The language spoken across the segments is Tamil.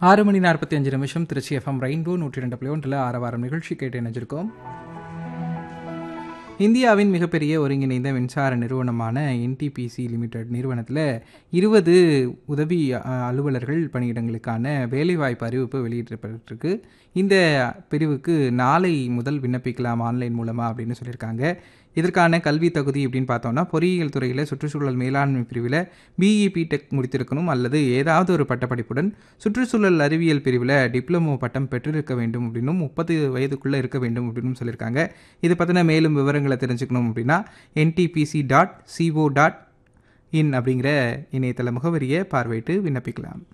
ஆறு மணி நாற்பத்தி அஞ்சு நிமிஷம் திருச்சி எஃப்எம் ரெயின்போ நூற்றி ரெண்டு புள்ளி ஒன்றில் ஆரவாரம் நிகழ்ச்சி கேட்டு இணைஞ்சிருக்கோம் இந்தியாவின் மிகப்பெரிய ஒருங்கிணைந்த மின்சார நிறுவனமான என்டிபிசி லிமிடெட் நிறுவனத்தில் இருபது உதவி அ, அலுவலர்கள் பணியிடங்களுக்கான வேலைவாய்ப்பு அறிவிப்பு வெளியிடப்பட்டிருக்கு இந்த பிரிவுக்கு நாளை முதல் விண்ணப்பிக்கலாம் ஆன்லைன் மூலமாக அப்படின்னு சொல்லியிருக்காங்க இதற்கான கல்வி தகுதி அப்படின்னு பார்த்தோம்னா பொறியியல் துறையில் சுற்றுச்சூழல் மேலாண்மை பிரிவில் பிஇபி டெக் முடித்திருக்கணும் அல்லது ஏதாவது ஒரு பட்டப்படிப்புடன் சுற்றுச்சூழல் அறிவியல் பிரிவில் டிப்ளமோ பட்டம் பெற்றிருக்க வேண்டும் அப்படின்னும் முப்பது வயதுக்குள்ளே இருக்க வேண்டும் அப்படின்னு சொல்லியிருக்காங்க இது பற்றின மேலும் விவரங்களை தெரிஞ்சுக்கணும் அப்படின்னா NTPC dot CO dot in அப்படிங்கிற இணையதள முகவரியை பார்வையிட்டு விண்ணப்பிக்கலாம்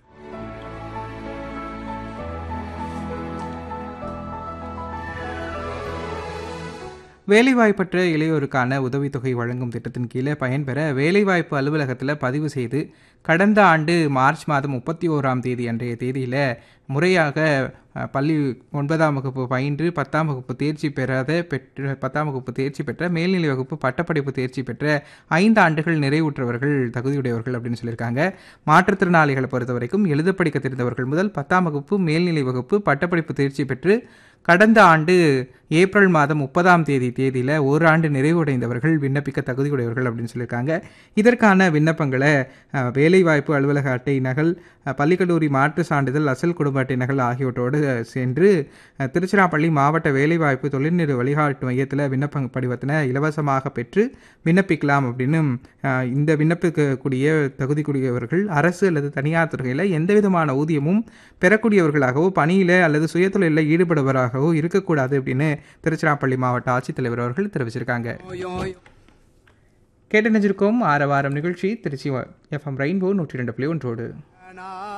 வேலைவாய்ப்பற்ற இளையோருக்கான உதவித்தொகை வழங்கும் திட்டத்தின் கீழே பயன்பெற வேலைவாய்ப்பு அலுவலகத்தில் பதிவு செய்து கடந்த ஆண்டு மார்ச் மாதம் முப்பத்தி ஓராம் தேதி அன்றைய தேதியில் முறையாக அஹ், பள்ளி ஒன்பதாம் வகுப்பு பயின்று பத்தாம் வகுப்பு தேர்ச்சி பெறாத பெற்ற பத்தாம் வகுப்பு தேர்ச்சி பெற்ற மேல்நிலை வகுப்பு பட்டப்படிப்பு தேர்ச்சி பெற்ற ஐந்து ஆண்டுகள் நிறைவுற்றவர்கள் தகுதியுடையவர்கள் அப்படின்னு சொல்லியிருக்காங்க மாற்றுத்திறனாளிகளை பொறுத்த வரைக்கும் எழுத படிக்க தெரிந்தவர்கள் முதல் பத்தாம் வகுப்பு மேல்நிலை வகுப்பு பட்டப்படிப்பு தேர்ச்சி பெற்று கடந்த ஆண்டு ஏப்ரல் மாதம் முப்பதாம் தேதி தேதியில் ஓராண்டு நிறைவடைந்தவர்கள் விண்ணப்பிக்க தகுதியுடையவர்கள் அப்படின்னு சொல்லியிருக்காங்க இதற்கான விண்ணப்பங்களை அஹ், வேலைவாய்ப்பு அலுவலக அட்டை நகல் அஹ், பள்ளிக்கல்லூரி மாற்று சான்றிதழ் அசல் குடும்ப அட்டை நகல் ஆகியவற்றோடு அஹ், சென்று அஹ், திருச்சிராப்பள்ளி மாவட்ட வேலைவாய்ப்பு தொழில்நெறி வழிகாட்டு மையத்தில் விண்ணப்ப படிவத்தினை இலவசமாக பெற்று விண்ணப்பிக்கலாம் அப்படின்னு அஹ், இந்த விண்ணப்பிக்கக்கூடிய தகுதிக்குரியவர்கள் அரசு அல்லது தனியார் துறையில் எந்த விதமான ஊதியமும் பெறக்கூடியவர்களாகவோ பணியில் அல்லது சுயதொழிலில் ஈடுபடுவராகவோ இருக்கக்கூடாது அப்படின்னு திருச்சிராப்பள்ளி மாவட்ட ஆட்சித்தலைவர் அவர்கள் தெரிவிச்சிருக்காங்க கேட்டு நினைச்சிருக்கோம் ஆர வாரம் நிகழ்ச்சி திருச்சி எஃப்எம் ரெயின்போ நூற்றி ரெண்டு புள்ளி ஒன்றோடு